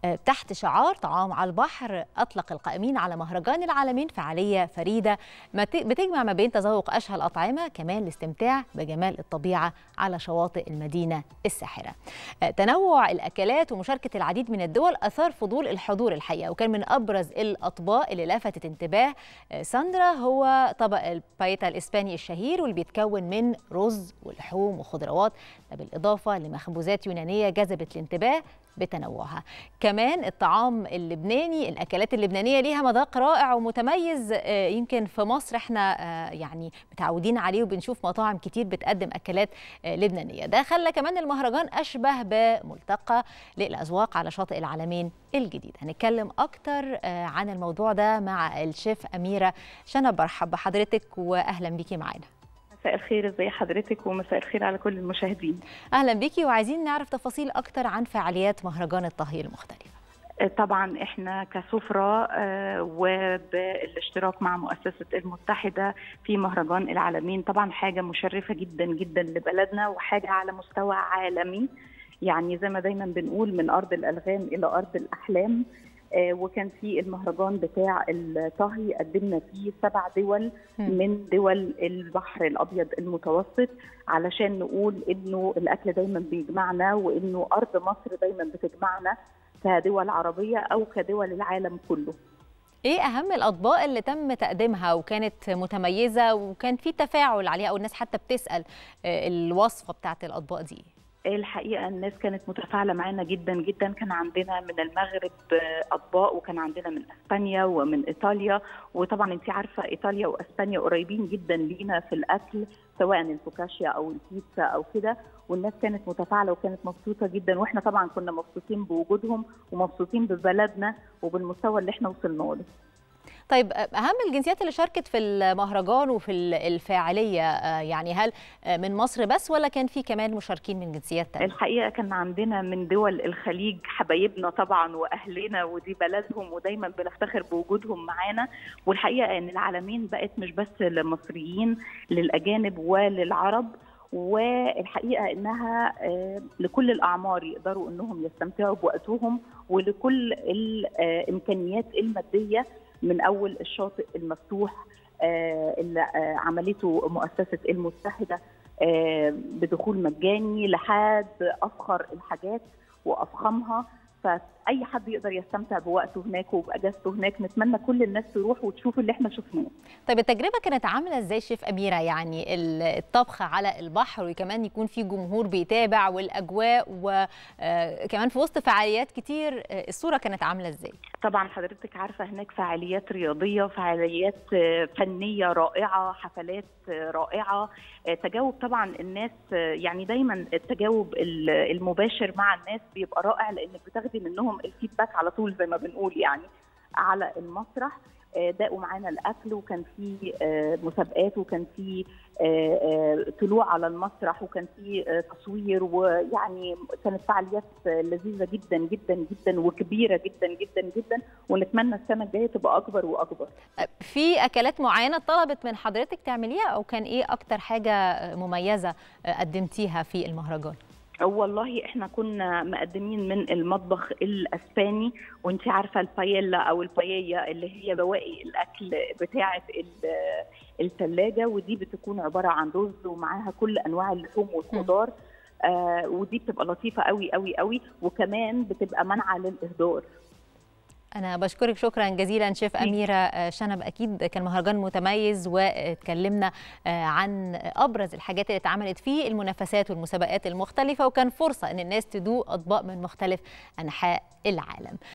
تحت شعار طعام على البحر أطلق القائمين على مهرجان العالمين فعالية فريدة بتجمع ما بين تذوق أشهى الأطعمة كمان الاستمتاع بجمال الطبيعة على شواطئ المدينة الساحرة تنوع الأكلات ومشاركة العديد من الدول أثار فضول الحضور الحقيقة وكان من أبرز الأطباق اللي لفتت انتباه ساندرا هو طبق البايتا الإسباني الشهير واللي بيتكون من رز ولحوم وخضروات بالإضافة لمخبوزات يونانية جذبت الانتباه بتنوعها كمان الطعام اللبناني الاكلات اللبنانيه ليها مذاق رائع ومتميز يمكن في مصر احنا يعني متعودين عليه وبنشوف مطاعم كتير بتقدم اكلات لبنانيه ده خلى كمان المهرجان اشبه بملتقى للاذواق على شاطئ العالمين الجديد هنتكلم اكتر عن الموضوع ده مع الشيف اميره شنب برحب بحضرتك واهلا بيكي معانا مساء الخير ازي حضرتك ومساء الخير على كل المشاهدين اهلا بيكي وعايزين نعرف تفاصيل اكتر عن فعاليات مهرجان الطهي المختلفه طبعا احنا كسفرة وبالاشتراك مع مؤسسة المتحدة في مهرجان العالمين طبعا حاجة مشرفة جدا جدا لبلدنا وحاجة على مستوى عالمي يعني زي ما دايما بنقول من أرض الألغام إلى أرض الأحلام وكان في المهرجان بتاع الطهي قدمنا فيه سبع دول من دول البحر الابيض المتوسط علشان نقول انه الاكل دايما بيجمعنا وانه ارض مصر دايما بتجمعنا كدول عربيه او كدول العالم كله. ايه اهم الاطباق اللي تم تقديمها وكانت متميزه وكان في تفاعل عليها او الناس حتى بتسال الوصفه بتاعت الاطباق دي؟ الحقيقه الناس كانت متفاعله معانا جدا جدا كان عندنا من المغرب اطباق وكان عندنا من اسبانيا ومن ايطاليا وطبعا انت عارفه ايطاليا واسبانيا قريبين جدا لينا في الاكل سواء الفوكاشيا او البيتزا او كده والناس كانت متفاعله وكانت مبسوطه جدا واحنا طبعا كنا مبسوطين بوجودهم ومبسوطين ببلدنا وبالمستوى اللي احنا وصلنا له طيب اهم الجنسيات اللي شاركت في المهرجان وفي الفاعليه يعني هل من مصر بس ولا كان في كمان مشاركين من جنسيات تانية؟ الحقيقه كان عندنا من دول الخليج حبايبنا طبعا واهلنا ودي بلدهم ودايما بنفتخر بوجودهم معانا والحقيقه ان العالمين بقت مش بس للمصريين للاجانب وللعرب والحقيقه انها لكل الاعمار يقدروا انهم يستمتعوا بوقتهم ولكل الامكانيات الماديه من اول الشاطئ المفتوح اللي عملته مؤسسه المتحده بدخول مجاني لحد افخر الحاجات وافخمها فاي حد يقدر يستمتع بوقته هناك وباجازته هناك نتمنى كل الناس تروح وتشوف اللي احنا شفناه طيب التجربه كانت عامله ازاي شيف اميره يعني الطبخ على البحر وكمان يكون في جمهور بيتابع والاجواء وكمان في وسط فعاليات كتير الصوره كانت عامله ازاي طبعا حضرتك عارفه هناك فعاليات رياضيه فعاليات فنيه رائعه حفلات رائعه تجاوب طبعا الناس يعني دايما التجاوب المباشر مع الناس بيبقى رائع لانك بتاخدي منهم الفيدباك على طول زي ما بنقول يعني على المسرح داقوا معانا الاكل وكان في مسابقات وكان في طلوع على المسرح وكان في تصوير ويعني كانت فعاليات لذيذه جدا جدا جدا وكبيره جدا جدا جدا ونتمنى السنه الجايه تبقى اكبر واكبر. في اكلات معينه طلبت من حضرتك تعمليها او كان ايه اكتر حاجه مميزه قدمتيها في المهرجان؟ والله احنا كنا مقدمين من المطبخ الاسباني وانت عارفه البايلا او الباييا اللي هي بواقي الاكل بتاعه الثلاجه ودي بتكون عباره عن رز ومعاها كل انواع اللحوم والخضار آه ودي بتبقى لطيفه قوي قوي قوي وكمان بتبقى منعه للاهدار أنا بشكرك شكرا جزيلا شيف أميرة شنب أكيد كان مهرجان متميز واتكلمنا عن أبرز الحاجات اللي اتعملت فيه المنافسات والمسابقات المختلفة وكان فرصة أن الناس تدوق أطباق من مختلف أنحاء العالم